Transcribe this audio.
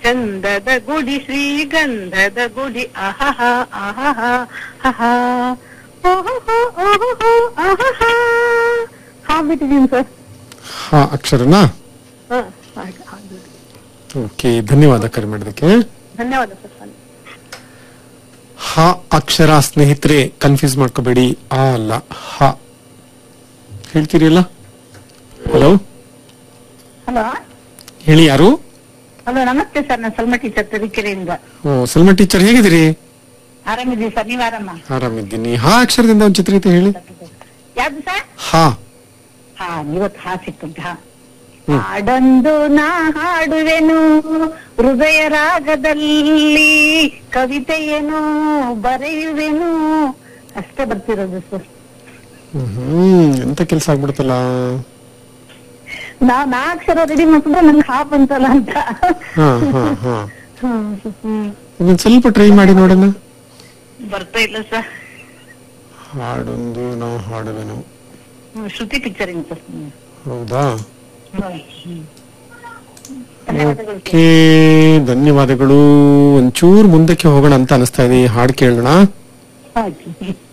ಚಂದದ ಗುಡಿ ಶ್ರೀಗಂಧದ ಗುಡಿ ಅಹಹ ಅಹಹ ಅಹ ಓಹೋ ಓಹೋ ಅಹಹ ಹಾಡ್ಬಿಟ್ಟಿದೀನಿ ಸರ್ ಹಾ ಅಕ್ಷರನಾ ಹ, ಹಾಗೆ, ಹಾಗೆ. ಓಕೆ ಧನ್ಯವಾದ ಕರೆ ಮಾಡೋದಕ್ಕೆ ಧನ್ಯವಾದ ಸರ್ ಹ ಅಕ್ಷರ ಸ್ನೇಹಿತರೆ ಕನ್ಫ್ಯೂಸ್ ಮಾಡ್ಕೋಬೇಡಿ ಆ ಅಲ್ಲ ಹ ಹೇಳ್ತೀರಿಲ್ಲ ಹಲೋ ಹಲೋ ಹೇಳಿ ಯಾರು ಹಲೋ ನಮಸ್ತೆ ಸರ್ ನಾನು ಸಲ್ಮ ಟೀಚರ್ ತರೀಕೆರೆಯಿಂದ ಓ ಸಲ್ಮಾ ಟೀಚರ್ ಹೇಗಿದ್ದೀರಿ ಆರಾಮಿದ್ದೀವಿ ಸರ್ ನೀವು ಆರಾಮ ಆರಾಮಿದ್ದೀನಿ ಹಾ ಅಕ್ಷರದಿಂದ ಒಂದು ಚಿತ್ರಗೀತೆ ಹೇಳಿ ಯಾವ್ದು ಸರ್ ಹಾ ಹಾ ಇವತ್ತು ಹಾ ಸಿಕ್ತುಂಟ ಹಾ ಹಾಡೊಂದು ನಾ ಹಾಡುವೆನು ಹೃದಯ ರಾಗದಲ್ಲಿ ಕವಿತೆಯೇನು ಬರೆಯುವೆನು ಅಷ್ಟೇ ಬರ್ತಿರೋದು ಸರ್ ಹ್ಮ್ ಎಂತ ಕೆಲ್ಸ ಆಗ್ಬಿಡ್ತಲ್ಲ ನಾ ನಾ ಅಕ್ಷರ ರೆಡಿ ಮಾಡ್ಕೊಂಡ್ರೆ ನಂಗೆ ಹಾ ಬಂತಲ್ಲ ಅಂತ ಹಾ ಹಾ ಹಾ ಹ್ಮ್, ಹ್ಮ್. ಇದೊಂದ್ ಸ್ವಲ್ಪ ಟ್ರೈ ಮಾಡಿ ನೋಡೋಣ ಬರ್ತಾ ಇಲ್ಲ ಸರ್ ಹಾಡೊಂದು ನಾವು ಹಾಡುವೆನು ಹ್ಮ್, ಶ್ರುತಿ ಪಿಕ್ಚರಿಂಗ್ ಸರ್ ಹ್ಮ್. ಹೌದಾ ಹ್ಮ್. ಧನ್ಯವಾದಗಳು ಸರ್. ಓಕೆ ಧನ್ಯವಾದಗಳು ಒಂಚೂರು ಮುಂದಕ್ಕೆ ಹೋಗೋಣ ಅಂತ ಅನಿಸ್ತಾ ಇದೆ ಈ ಹಾಡು ಕೇಳೋಣ ಆಯ್ತು